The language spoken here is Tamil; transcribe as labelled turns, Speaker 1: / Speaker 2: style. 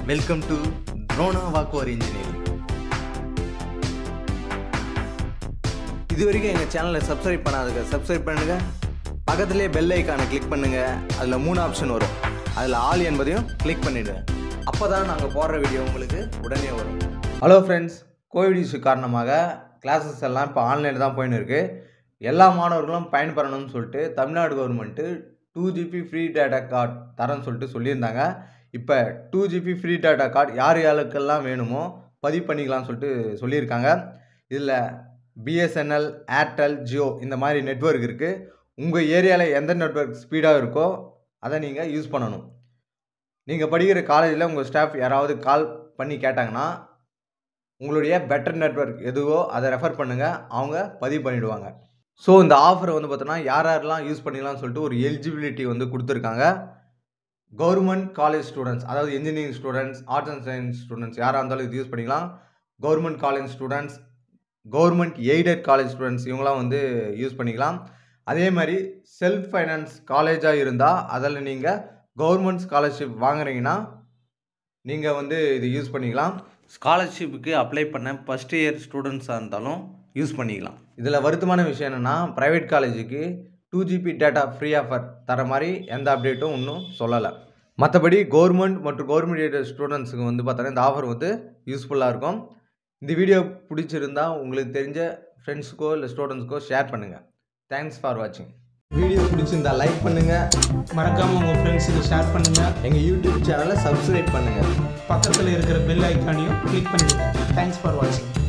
Speaker 1: வெல்கம் டு த்ரோனா வாக்குவர் இன்ஜினியரிங் இது வரைக்கும் எங்கள் சேனலை சப்ஸ்கிரைப் பண்ணாதுங்க சப்ஸ்கிரைப் பண்ணுங்க பக்கத்துலேயே பெல் ஐக்கானை கிளிக் பண்ணுங்க அதில் மூணு ஆப்ஷன் வரும் அதில் ஆல் என்பதையும் கிளிக் பண்ணிவிடுங்க அப்போ தான் நாங்கள் போடுற வீடியோ உங்களுக்கு உடனே வரும் ஹலோ ஃப்ரெண்ட்ஸ் கோவிட் இஷ்யூ காரணமாக கிளாஸஸ் எல்லாம் இப்போ ஆன்லைனில் தான் போயின்னு இருக்கு எல்லா மாணவர்களும் பயன்பெறணும்னு சொல்லிட்டு Tamil Nadu government two GB free data card தரேன்னு சொல்லிட்டு சொல்லியிருந்தாங்க இப்போ two GB free data card யார் யாருக்கெல்லாம் வேணுமோ பதிவு பண்ணிக்கலாம்னு சொல்லிட்டு சொல்லியிருக்காங்க இதில் பிஎஸ்என்எல் ஏர்டெல் ஜியோ இந்த மாதிரி நெட்வொர்க் இருக்குது உங்கள் ஏரியாவில் எந்த நெட்வொர்க் ஸ்பீடாக இருக்கோ அதை நீங்கள் யூஸ் பண்ணணும் நீங்கள் படிக்கிற காலேஜில் உங்கள் ஸ்டாஃப் யாராவது கால் பண்ணி கேட்டாங்கன்னா உங்களுடைய பெட்டர் நெட்வொர்க் எதுவோ அதை ரெஃபர் பண்ணுங்கள் அவங்க பதிவு பண்ணிவிடுவாங்க ஸோ இந்த ஆஃபர் வந்து பார்த்தோன்னா யார் யாரெல்லாம் யூஸ் பண்ணிக்கலாம்னு சொல்லிட்டு ஒரு எலிஜிபிலிட்டி வந்து கொடுத்துருக்காங்க கவர்மெண்ட் காலேஜ் ஸ்டூடெண்ட்ஸ் அதாவது engineering students arts and science students யாராக இருந்தாலும் இது யூஸ் பண்ணிக்கலாம் government college students government aided college students இவங்களாம் வந்து யூஸ் பண்ணிக்கலாம் அதே மாதிரி செல்ஃப் ஃபைனான்ஸ் காலேஜாக இருந்தால் அதில் நீங்கள் கவர்மெண்ட் ஸ்காலர்ஷிப் வாங்குறீங்கன்னா நீங்கள் வந்து இது யூஸ் பண்ணிக்கலாம் ஸ்காலர்ஷிப்புக்கு அப்ளை பண்ண ஃபஸ்ட் இயர் ஸ்டூடெண்ட்ஸாக இருந்தாலும் யூஸ் பண்ணிக்கலாம் இதில் வருத்தமான விஷயம் என்னென்னா ப்ரைவேட் காலேஜுக்கு two GB data free offer தர மாதிரி எந்த அப்டேட்டும் இன்னும் சொல்லலை மற்றபடி கவர்மெண்ட் மற்றும் கவர்மெண்ட் எய்டட் ஸ்டூடெண்ட்ஸுக்கு வந்து பார்த்தோன்னா இந்த ஆஃபர் வந்து யூஸ்ஃபுல்லாக இருக்கும் இந்த வீடியோ பிடிச்சிருந்தா உங்களுக்கு தெரிஞ்ச ஃப்ரெண்ட்ஸுக்கோ இல்லை ஸ்டூடெண்ட்ஸுக்கோ ஷேர் பண்ணுங்கள் தேங்க்ஸ் ஃபார் வாட்சிங் வீடியோ பிடிச்சிருந்தா லைக் பண்ணுங்கள்
Speaker 2: மறக்காம உங்க ஃப்ரெண்ட்ஸுக்கு ஷேர் பண்ணுங்க
Speaker 1: எங்கள் யூடியூப் சேனலை சப்ஸ்கிரைப் பண்ணுங்கள்
Speaker 2: பக்கத்தில் இருக்கிற பெல் ஐக்கானையும் கிளிக் பண்ணிடுங்க தேங்க்ஸ் ஃபார் வாட்சிங்